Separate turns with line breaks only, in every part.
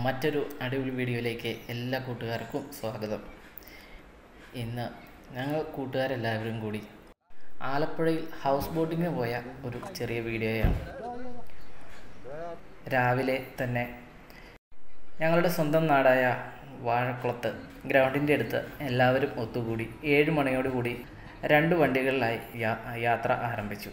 മറ്റൊരു അടിപൊളി വീഡിയോയിലേക്ക് എല്ലാ കൂട്ടുകാർക്കും സ്വാഗതം ഇന്ന് ഞങ്ങൾ കൂട്ടുകാരെല്ലാവരും കൂടി ആലപ്പുഴയിൽ ഹൗസ് ബോട്ടിങ്ങിന് പോയ ഒരു ചെറിയ വീഡിയോയാണ് രാവിലെ തന്നെ ഞങ്ങളുടെ സ്വന്തം നാടായ വാഴക്കുളത്ത് ഗ്രൗണ്ടിൻ്റെ അടുത്ത് എല്ലാവരും ഒത്തുകൂടി ഏഴ് മണിയോടുകൂടി രണ്ട് വണ്ടികളിലായി യാ- യാത്ര ആരംഭിച്ചു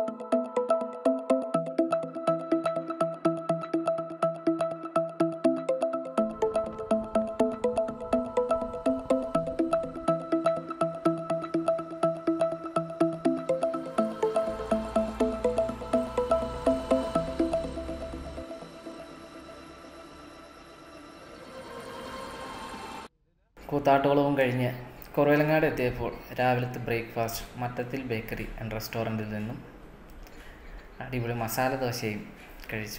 കൂത്താട്ടോളവും കഴിഞ്ഞ് കുറവിലങ്ങാട് എത്തിയപ്പോൾ രാവിലത്തെ ബ്രേക്ക്ഫാസ്റ്റ് മറ്റത്തിൽ ബേക്കറി ആൻഡ് റെസ്റ്റോറൻറ്റിൽ നിന്നും അടിപൊളി മസാല ദോശയും കഴിച്ചു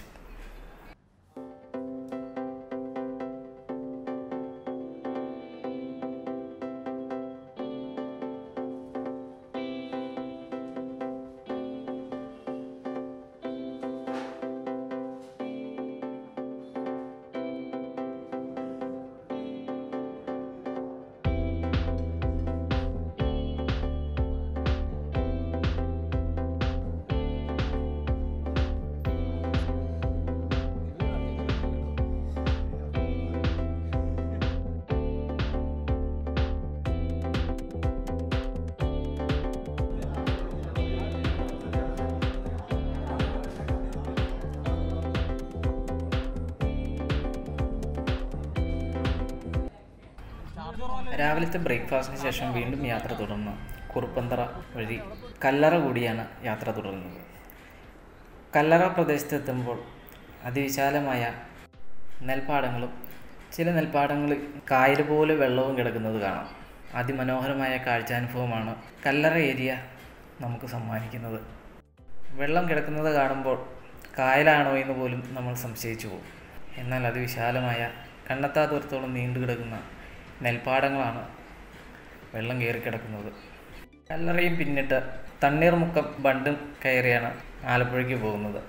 രാവിലത്തെ ബ്രേക്ക്ഫാസ്റ്റിന് ശേഷം വീണ്ടും യാത്ര തുടർന്നു കുറുപ്പന്തറ വഴി കല്ലറ കൂടിയാണ് യാത്ര തുടർന്നത് കല്ലറ പ്രദേശത്തെത്തുമ്പോൾ അതിവിശാലമായ നെൽപ്പാടങ്ങളും ചില നെൽപ്പാടങ്ങളിൽ കായൽ പോലെ വെള്ളവും കിടക്കുന്നത് കാണാം അതിമനോഹരമായ കാഴ്ചാനുഭവമാണ് കല്ലറ ഏരിയ നമുക്ക് സമ്മാനിക്കുന്നത് വെള്ളം കിടക്കുന്നത് കാണുമ്പോൾ കായലാണോ എന്ന് പോലും നമ്മൾ സംശയിച്ചു പോകും എന്നാൽ അതിവിശാലമായ കണ്ണെത്താ ദൂരത്തോളം നീണ്ടു കിടക്കുന്ന നെൽപ്പാടങ്ങളാണ് വെള്ളം കയറി കിടക്കുന്നത് കല്ലറയും പിന്നിട്ട് തണ്ണീർമുക്കം ബണ്ടും കയറിയാണ് ആലപ്പുഴയ്ക്ക് പോകുന്നത്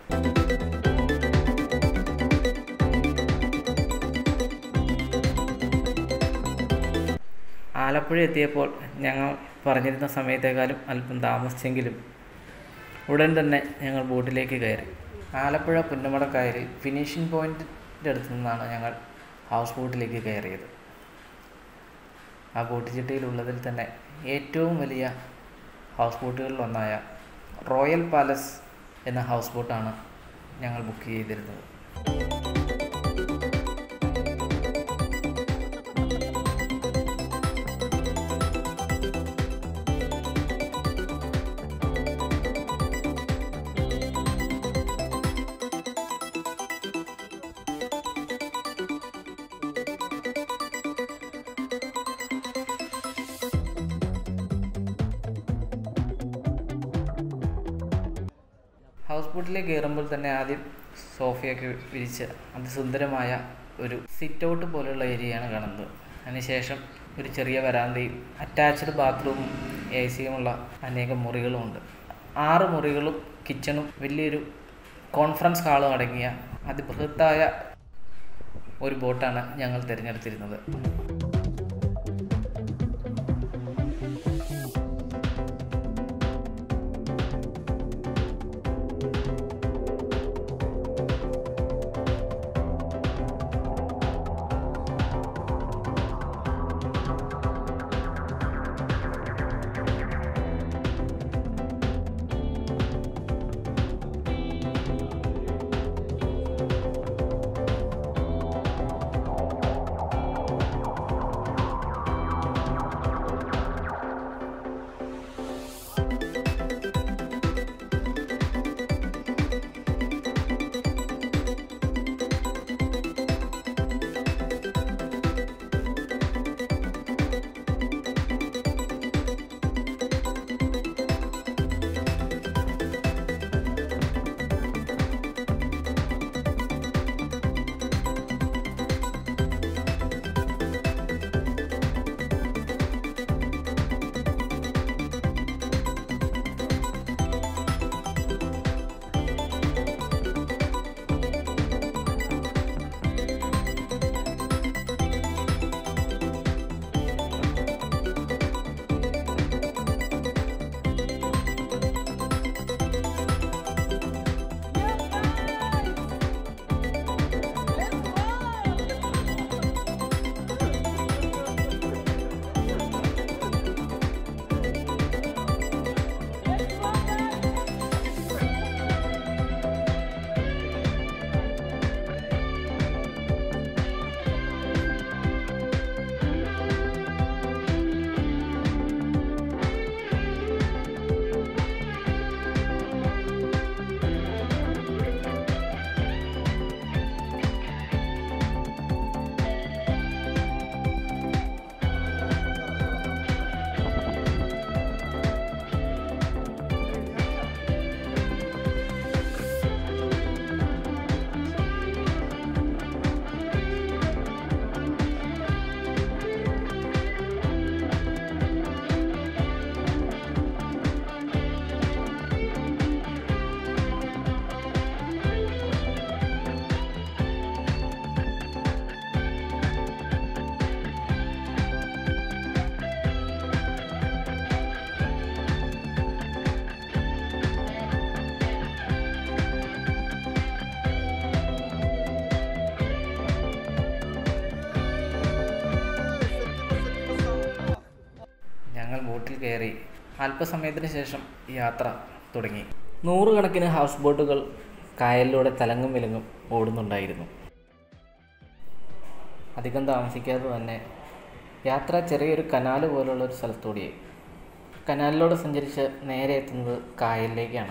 ആലപ്പുഴ എത്തിയപ്പോൾ ഞങ്ങൾ പറഞ്ഞിരുന്ന സമയത്തേക്കാളും അല്പം താമസിച്ചെങ്കിലും ഉടൻ തന്നെ ഞങ്ങൾ ബോട്ടിലേക്ക് കയറി ആലപ്പുഴ പുന്നമടക്കായലിൽ ഫിനിഷിംഗ് പോയിന്റിൻ്റെ അടുത്ത് നിന്നാണ് ഞങ്ങൾ ഹൗസ് ബോട്ടിലേക്ക് കയറിയത് ആ ബോട്ട് ചിട്ടയിലുള്ളതിൽ തന്നെ ഏറ്റവും വലിയ ഹൗസ് ബോട്ടുകളിൽ ഒന്നായ റോയൽ പാലസ് എന്ന ഹൗസ് ബോട്ടാണ് ഞങ്ങൾ ബുക്ക് ചെയ്തിരുന്നത് ഹൗസ് ബോട്ടിലേക്ക് കയറുമ്പോൾ തന്നെ ആദ്യം സോഫയൊക്കെ വിരിച്ച് അതിസുന്ദരമായ ഒരു സിറ്റ് ഔട്ട് പോലുള്ള ഏരിയയാണ് കാണുന്നത് അതിനുശേഷം ഒരു ചെറിയ വരാന്തയും അറ്റാച്ച്ഡ് ബാത്റൂമും എ സിയുമുള്ള അനേകം മുറികളുമുണ്ട് ആറ് മുറികളും കിച്ചണും വലിയൊരു കോൺഫറൻസ് ഹാളും അടങ്ങിയ അതിബൃഹത്തായ ഒരു ബോട്ടാണ് ഞങ്ങൾ തിരഞ്ഞെടുത്തിരുന്നത് ഞങ്ങൾ ബോട്ടിൽ കയറി അല്പസമയത്തിന് ശേഷം യാത്ര തുടങ്ങി നൂറുകണക്കിന് ഹൗസ് ബോട്ടുകൾ കായലിലൂടെ തലങ്ങും വിലങ്ങും ഓടുന്നുണ്ടായിരുന്നു അധികം താമസിക്കാതെ തന്നെ യാത്ര ചെറിയൊരു കനാല് പോലുള്ള ഒരു സ്ഥലത്തൂടെയായി കനാലിലൂടെ സഞ്ചരിച്ച് നേരെ എത്തുന്നത് കായലിലേക്കാണ്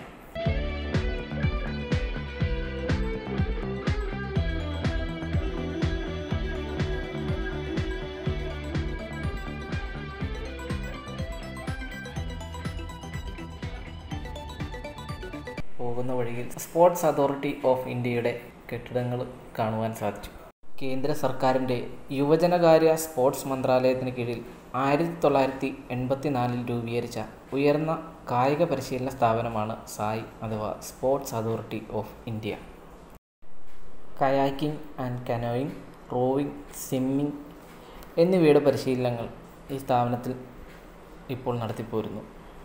പോകുന്ന വഴിയിൽ സ്പോർട്സ് അതോറിറ്റി ഓഫ് ഇന്ത്യയുടെ കെട്ടിടങ്ങൾ കാണുവാൻ സാധിച്ചു കേന്ദ്ര സർക്കാരിൻ്റെ യുവജനകാര്യ സ്പോർട്സ് മന്ത്രാലയത്തിന് കീഴിൽ ആയിരത്തി തൊള്ളായിരത്തി എൺപത്തി നാലിൽ രൂപീകരിച്ച ഉയർന്ന കായിക പരിശീലന സ്ഥാപനമാണ് സായ് അഥവാ sports authority of India kayaking and canoeing rowing swimming എന്നിവയുടെ പരിശീലനങ്ങൾ ഈ സ്ഥാപനത്തിൽ ഇപ്പോൾ നടത്തിപ്പോരുന്നു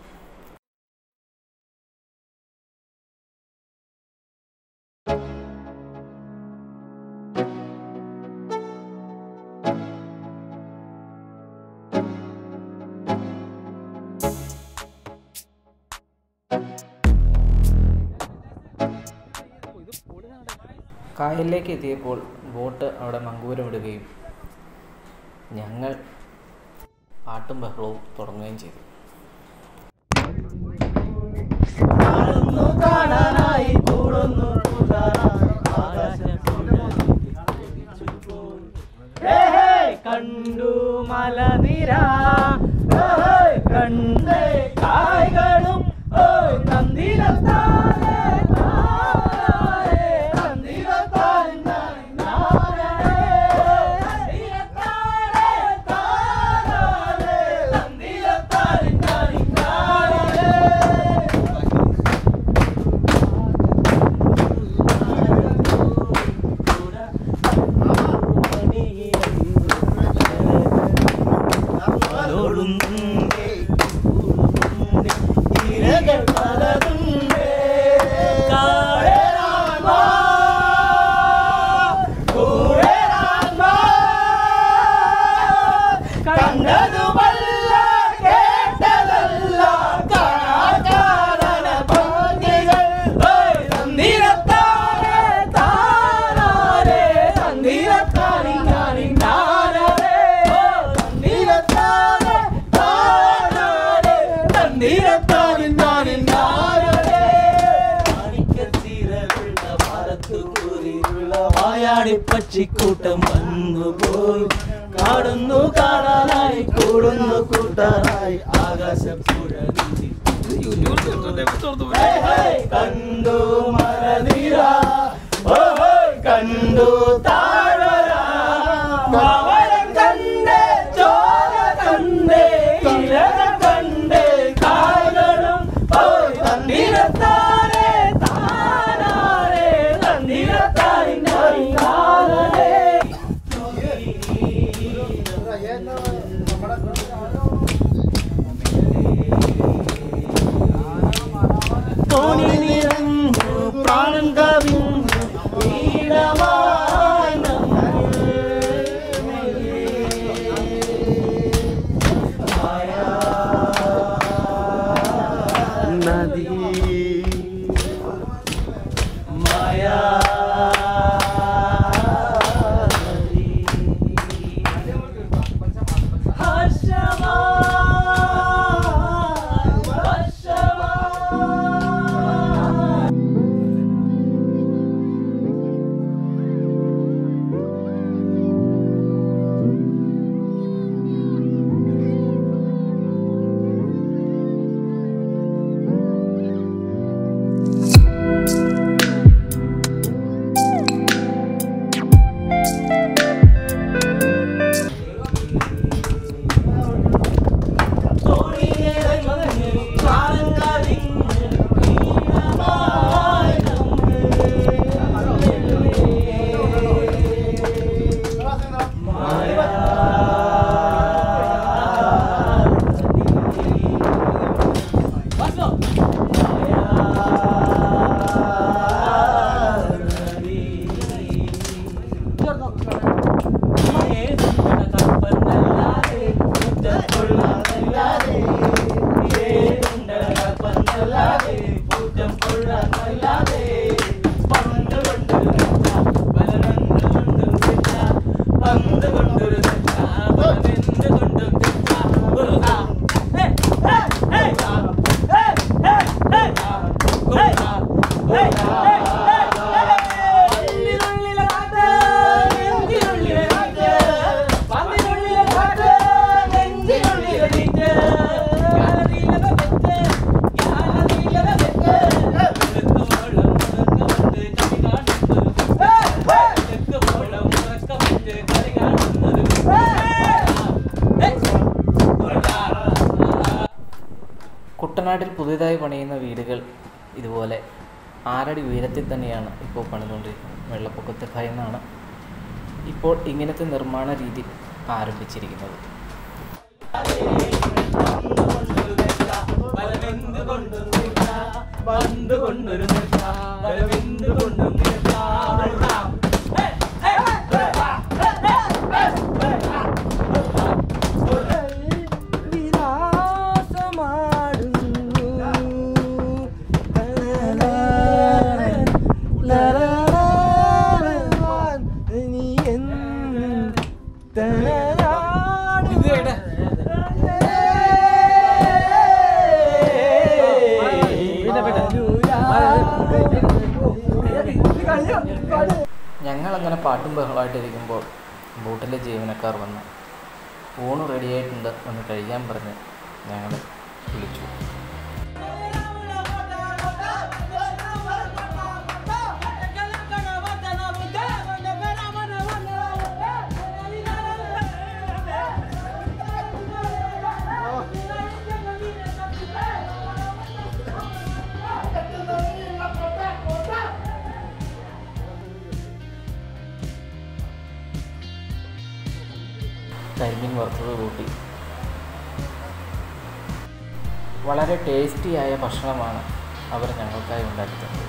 കായലിലേക്ക് എത്തിയപ്പോൾ ബോട്ട് അവിടെ നങ്കൂരമിടുകയും ഞങ്ങൾ പാട്ടും ബഹളവും തുടങ്ങുകയും ചെയ്തു
കാണുന്നു കാണാനായി കൂടുന്നു കൂട്ടാനായി ആകാശം പുലരിച്ചു പോയി. ഹേ, ഹേ, കണ്ടു മലനിര ഹേ, ഹേ, കണ്ടേ കായ്കളും ഓയ് നന്ദിരത്താനെ താനേ, നന്ദിരത്താനെ താനേ, നന്ദിരത്താനെ താനേ, നന്ദിരത്താനെ താനേ. കണ്ടതുമല്ല കേട്ടതല്ല കാണാകാരണ ഭംഗികൾ തന്നിരത്താരെ താനാരെ തന്നിരത്താനിങ്ങാനിങ്ങാനരെ തന്നിരത്താരെ താനാരെ തന്നിരത്താനിങ്ങാനിങ്ങാനരെ മാണിക്കച്ചിറകുള്ള മരത്തുകൂരിയുള്ള വായാടി പക്ഷിക്കൂട്ടം വന്നുപോയി കാണുന്നു കാണാനായി കൂടുന്നു കൂട്ടാനായി ആകാശം പുഴ കണ്ടു മരനിര ഓ, ഓ, കണ്ടു താഴ്വര കവരം കണ്ടേ ചോര കണ്ടേ ഇലക കണ്ടേ കായകളും ഓ തന്നിരത്താരെ താനാരെ തന്നിരത്താരിനായി താനേ തോണി നിറഞ്ഞു പ്രാണൻ കവിഞ്ഞു ഈടമായി കൊള്ളാനല്ലാതെ ഏതുണ്ടല്ലാതെ പൂറ്റം കൊള്ളാനല്ലാതെ പണ്ട് കൊണ്ടൊരു തെറ്റ ബലനന്ദ കൊണ്ടൊരു തെറ്റ പന്ത് കൊണ്ടൊരു തെറ്റ ബലനെന്ത് കൊണ്ടൊരു തെറ്റ ഒരു ആ ഹേ ഹേ ഹേ ഹേ ഹേ ഹേ ഹേ ഹേ പല്ലിനുള്ളിലെ കാറ്റ് നെഞ്ചിനുള്ളിലെ കാറ്റ് പല്ലിനുള്ളിലെ കാറ്റ് നെഞ്ചിനുള്ളിലെ തീറ്റ് ഗാലറിയിലെ തെറ്റ് ഗാലറിയിലെ തെറ്റ് വെളുത്ത മോളം ഉറക്കമുണ്ട് കളി കാണുന്നത്
കുട്ടനാട്ടിൽ പുതിയതായി പണിയുന്ന വീടുകൾ ഇതുപോലെ ആറടി ഉയരത്തിൽ തന്നെയാണ് ഇപ്പോൾ പണിതുകൊണ്ടിരിക്കുന്നത് വെള്ളപ്പൊക്കത്തെ ഭയന്നാണ് ഇപ്പോൾ ഇങ്ങനത്തെ നിർമ്മാണ രീതി ആരംഭിച്ചിരിക്കുന്നത്
ബലമെന്ത് കൊണ്ടും നിൽക്ക പന്ത് കൊണ്ടൊരു നിൽക്ക ബലമെന്ത് കൊണ്ടും നിൽക്ക
ഞങ്ങളങ്ങനെ പാട്ടും ബഹളമായിട്ടിരിക്കുമ്പോൾ ബോട്ടിലെ ജീവനക്കാർ വന്ന് ഊണ് റെഡിയായിട്ടുണ്ട് എന്ന് കഴിയാൻ പറഞ്ഞ് ഞങ്ങൾ വിളിച്ചു കരിമീൻ വറുത്തത് കൂട്ടി വളരെ ടേസ്റ്റിയായ ഭക്ഷണമാണ് അവർ ഞങ്ങൾക്കായി ഉണ്ടാക്കി തന്നത്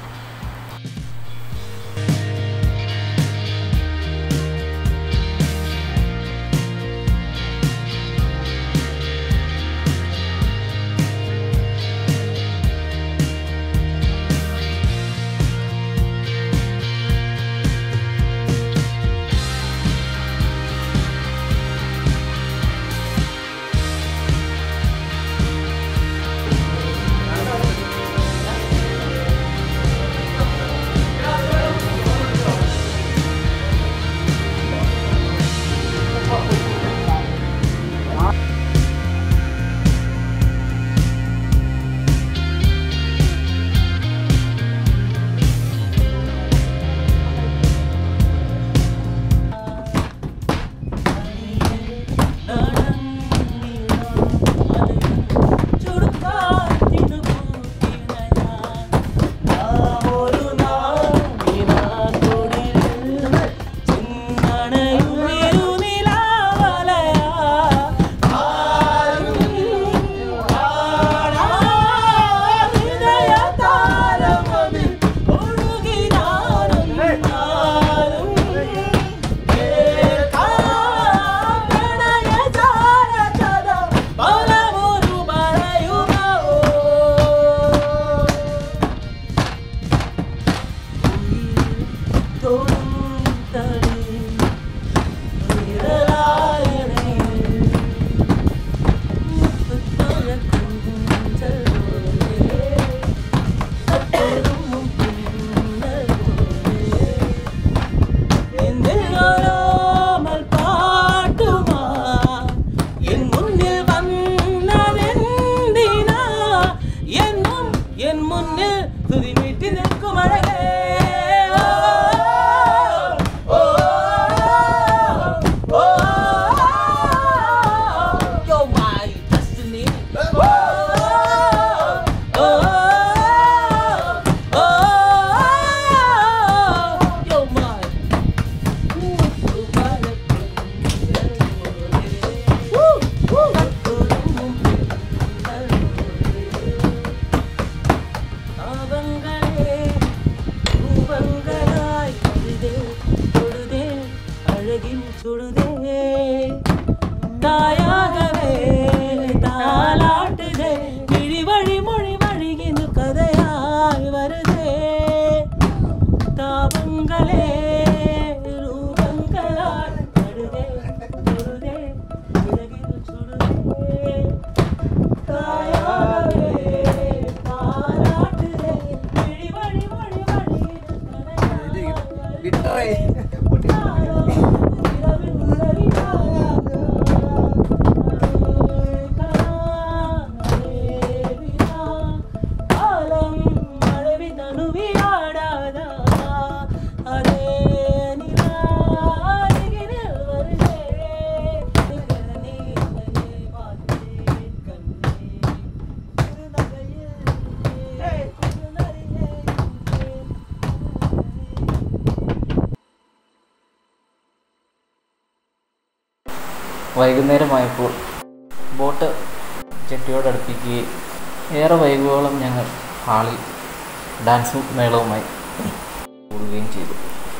വൈകുന്നേരമായപ്പോൾ ബോട്ട് ജെട്ടിയോട് അടുപ്പിക്കുകയും ഏറെ വൈകുവോളം ഞങ്ങൾ ഹാളിൽ ഡാൻസും മേളവുമായി കൂടുകയും ചെയ്തു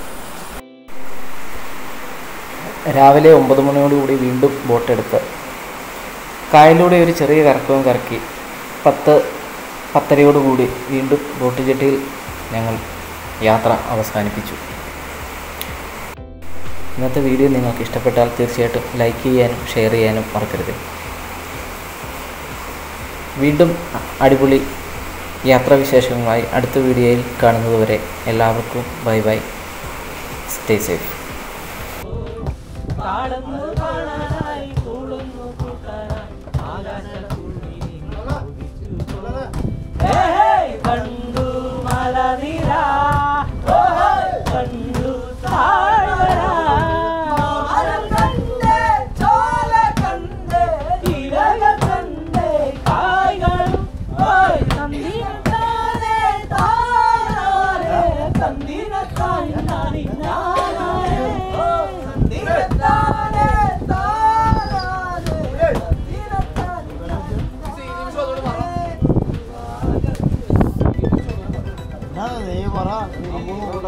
രാവിലെ ഒമ്പത് മണിയോടുകൂടി വീണ്ടും ബോട്ടെടുത്ത് കായലിലൂടെ ഒരു ചെറിയ കറക്കവും കറക്കി പത്ത് പത്തരയോടുകൂടി വീണ്ടും ബോട്ട് ജെട്ടിയിൽ ഞങ്ങൾ യാത്ര അവസാനിപ്പിച്ചു ഇന്നത്തെ വീഡിയോ നിങ്ങൾക്ക് ഇഷ്ടപ്പെട്ടാൽ തീർച്ചയായിട്ടും ലൈക്ക് ചെയ്യാനും ഷെയർ ചെയ്യാനും മറക്കരുത് വീണ്ടും അടിപൊളി യാത്രാവിശേഷങ്ങളുമായി അടുത്ത വീഡിയോയിൽ കാണുന്നതുവരെ എല്ലാവർക്കും ബൈ ബൈ സ്റ്റേ സേഫ്
കാണുന്നു കാണാനായി കൂടുന്നു കൂട്ടാനായി ആകാശത്തുള്ളിൽ കണ്ടു മലനിര കണ്ടു താഴ്വര മരം കണ്ടേ ചോല കണ്ടേ ഇലകൾ കണ്ടേ കായ്കളും ഓയ് തന്നിനത്താനെ താനാരെ തന്നിനത്താൻ ഞാനാരെ തന്നിനത്താനെ താനാരെ തന്നിനത്താൻ
Nada de llevar a